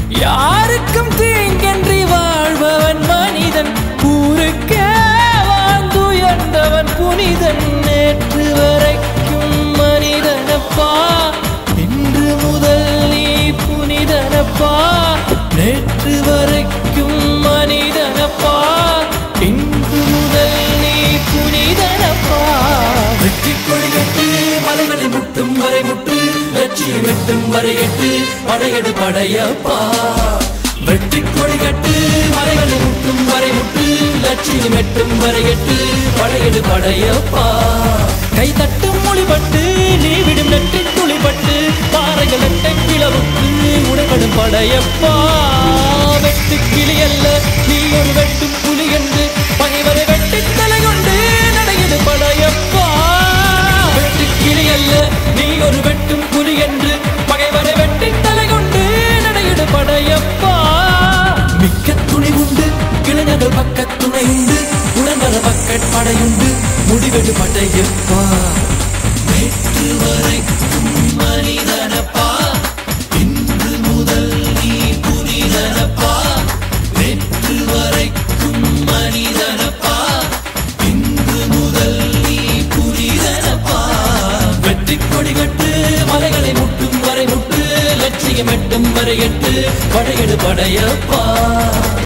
யாருக்கும் தீங்கன்றி வாழ்பவன் மனிதன் ஊருக்கே வாழ்ந்துயர்ந்தவன் புனிதன் நேற்று வரைக்கும் மனிதனப்பா இன்று முதல் நீ புனிதனப்பா நேற்று வரைக்கும் மனிதனப்பா இன்று முதல் நீ புனிதனப்பா வெற்றி கொடிகட்டு மலைகளை முட்டும் வரை முட்டு லட்சியம் வெட்டும் வரை எட்டு படையெடு படையப்பா வெற்றி கொடிகட்டு மலைகளை முட்டும் வரை முட்டு லட்சியம் எட்டும் வரை எட்டு படையெடு படையப்பா கை தட்டும் மொழிபட்டு நீ விடும் நெட்டி துளிபட்டு பாறைகள் எட்ட கிளவுக்கு உடைபடும் படையப்பா வெட்டு கிளி அல்ல நீ ஒரு வெட்டும் புலி என்று பகைவரை வெட்டி தலை கொண்டு நடையது படையப்பா வெட்டு கிளி அல்ல நீ ஒரு வெட்டும் புலி என்று பகைவரை வெட்டி தலை கொண்டு நடையது படையப்பா மிக்க துணி உண்டு இளைஞர்கள் பக்க துணை உண்டு உடம்பர பக்கட் படையுண்டு முடிவெடு படையப்பா நேற்று வரைக்கும் மனிதனப்பா இன்று முதல் நீ புனிதனப்பா நேற்று வரைக்கும் மனிதனப்பா இன்று முதல் நீ புனிதனப்பா வெற்றி கொடி கட்டு மலைகளை முட்டும் வரை முட்டு லட்சியம் எட்டும் வரை எட்டு படையெடு படையப்பா